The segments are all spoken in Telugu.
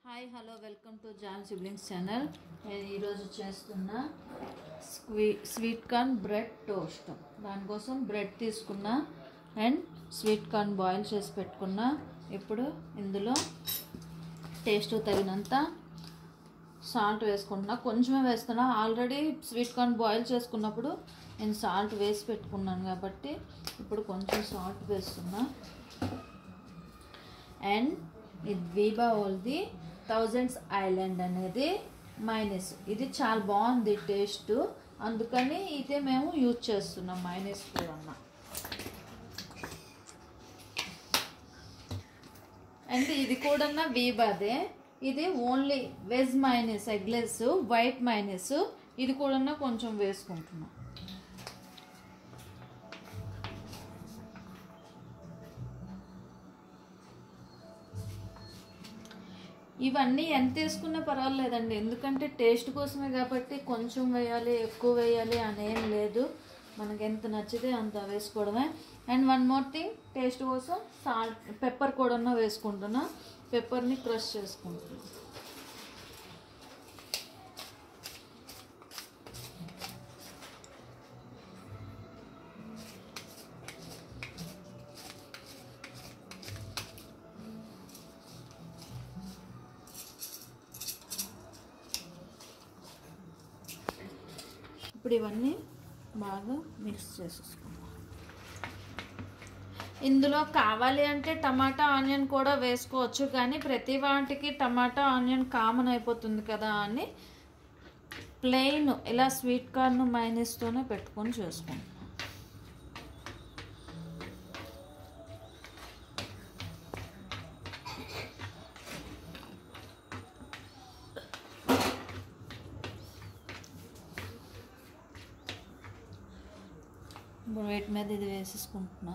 Hi hello welcome to John siblings channel నేను ఈరోజు చేస్తున్న swee sweet corn bread toast దానికోసం బ్రెడ్ తీసుకున్నా అండ్ స్వీట్ కార్న్ బాయిల్ చేసి పెట్టుకున్నా ఇప్పుడు ఇందులో టేస్ట్ తగినంత సాల్ట్ వేసుకుంటున్నా కొంచెమే వేస్తున్నా ఆల్రెడీ స్వీట్ కార్న్ బాయిల్ చేసుకున్నప్పుడు నేను సాల్ట్ వేసి పెట్టుకున్నాను కాబట్టి ఇప్పుడు కొంచెం సాల్ట్ వేస్తున్నా అండ్ ఇది వీబా ఓల్ది థౌజండ్స్ ఐలాండ్ అనేది మైనస్ ఇది చాలా బాగుంది టేస్ట్ అందుకని ఇదే మేము యూజ్ చేస్తున్నాం మైనస్ కూడా అండ్ ఇది కూడా వీబాదే ఇది only veg minus eggless white minus ఇది కూడా కొంచెం వేసుకుంటున్నాం ఇవన్నీ ఎంత వేసుకున్నా పర్వాలేదండి ఎందుకంటే టేస్ట్ కోసమే కాబట్టి కొంచెం వేయాలి ఎక్కువ వేయాలి అనేం లేదు మనకి ఎంత నచ్చితే అంత వేసుకోవడమే and one more thing taste కోసం సాల్ట్ పెప్పర్ కూడా వేసుకుంటున్నా పెప్పర్ని క్రష్ చేసుకుంటున్నా ఇప్పుడు ఇవన్నీ బాగా మిక్స్ చేసేసుకుందాం ఇందులో కావాలి అంటే టమాటా ఆనియన్ కూడా వేసుకోవచ్చు కానీ ప్రతి వాటికి టమాటా ఆనియన్ కామన్ అయిపోతుంది కదా అని ప్లెయిన్ ఇలా స్వీట్ కార్న్ మైనస్తోనే పెట్టుకొని చేసుకుంటాం ఇప్పుడు వీటి మీద ఇది వేసేసుకుంటున్నా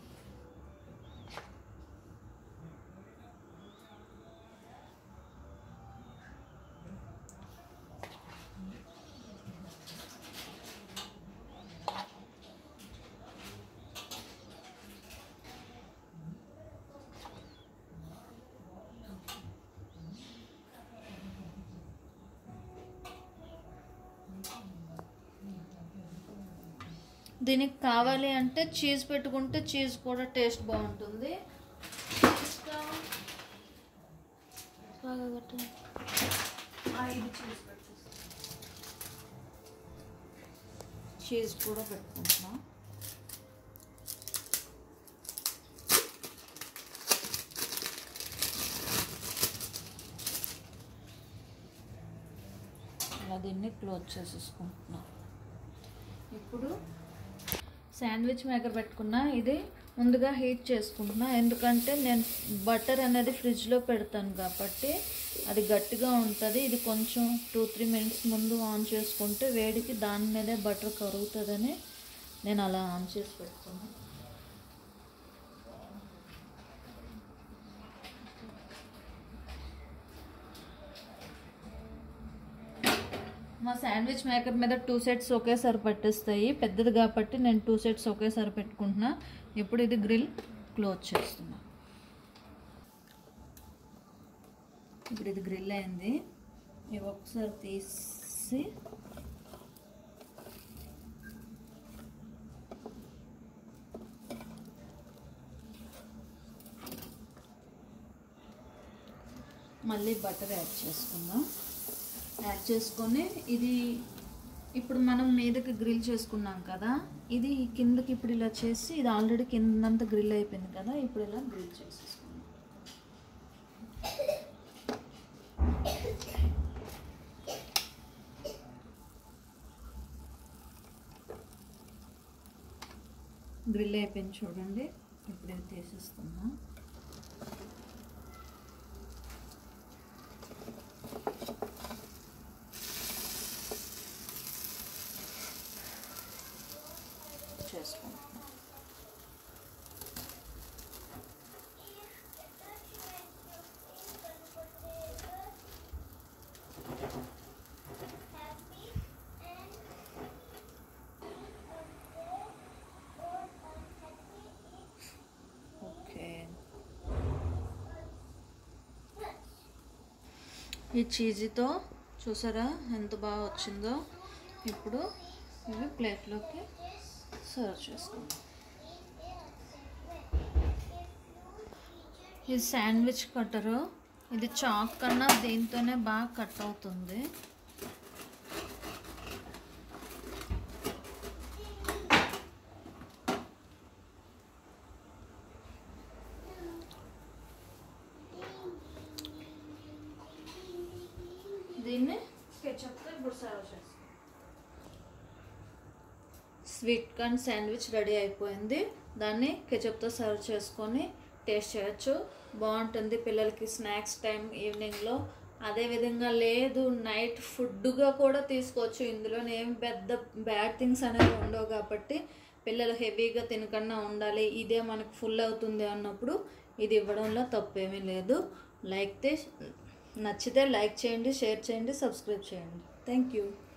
దీనికి కావాలి అంటే చీజ్ పెట్టుకుంటే చీజ్ కూడా టేస్ట్ బాగుంటుంది ఇంకా బాగా కట్టండి. ఆ, ఇది చీజ్ పెట్టేసి. చీజ్ కూడా పెట్టుకుంటున్నా ఇలా దీన్ని క్లోజ్ చేసేసుకుంటున్నా ఇప్పుడు శాండ్విచ్ మేకర్ పెట్టుకున్నా ఇది ముందుగా హీట్ చేసుకుంటున్నా ఎందుకంటే నేను బటర్ అనేది ఫ్రిడ్జ్లో పెడతాను కాబట్టి అది గట్టిగా ఉంటుంది ఇది కొంచెం టూ త్రీ మినిట్స్ ముందు ఆన్ చేసుకుంటే వేడికి దాని మీదే బటర్ కరుగుతుందని నేను అలా ఆన్ చేసి పెట్టుకున్నాను మా శాండ్విచ్ మేకర్ మీద టూ సెట్స్ ఒకేసారి పట్టేస్తాయి పెద్దది కాబట్టి నేను టూ సెట్స్ ఒకేసారి పెట్టుకుంటున్నా ఇప్పుడు ఇది గ్రిల్ క్లోజ్ చేస్తున్నా ఇప్పుడు ఇది గ్రిల్ అయింది ఇవి ఒకసారి తీసి మళ్ళీ బటర్ యాడ్ చేసుకుందాం యాడ్ చేసుకొని ఇది ఇప్పుడు మనం మీదకి గ్రిల్ చేసుకున్నాం కదా ఇది కిందకి ఇప్పుడు ఇలా చేసి ఇది ఆల్రెడీ కిందంతా గ్రిల్ అయిపోయింది కదా ఇప్పుడు ఇలా గ్రిల్ చేసేసుకున్నాం గ్రిల్ అయిపోయింది చూడండి ఇప్పుడు ఇది తీసేస్తున్నాం చేసుకుంటున్నాం ఓకే ఈ చీజీతో చూసారా ఎంత బాగా వచ్చిందో ఇప్పుడు ఇవి ప్లేట్లోకి సర్వ్ చేసుకుందాం ఇది శాండ్విచ్ కట్టరు ఇది చాక్ కన్నా దీంతోనే బాగా కట్ అవుతుంది దీన్ని కెచప్తో ఇప్పుడు సర్వ్ చేస్తాం స్వీట్ కార్న్ శాండ్విచ్ రెడీ అయిపోయింది దాన్ని కెచప్తో సర్వ్ చేసుకొని టేస్ట్ చేయొచ్చు బాగుంటుంది పిల్లలకి స్నాక్స్ టైం ఈవినింగ్లో అదేవిధంగా లేదు నైట్ ఫుడ్గా కూడా తీసుకోవచ్చు ఇందులో ఏం పెద్ద బ్యాడ్ థింగ్స్ అనేవి ఉండవు కాబట్టి పిల్లలు హెవీగా తినకుండా ఉండాలి ఇదే మనకు ఫుల్ అవుతుంది అన్నప్పుడు ఇది ఇవ్వడంలో తప్పేమీ లేదు లైక్ నచ్చితే లైక్ చేయండి షేర్ చేయండి సబ్స్క్రైబ్ చేయండి థ్యాంక్ యూ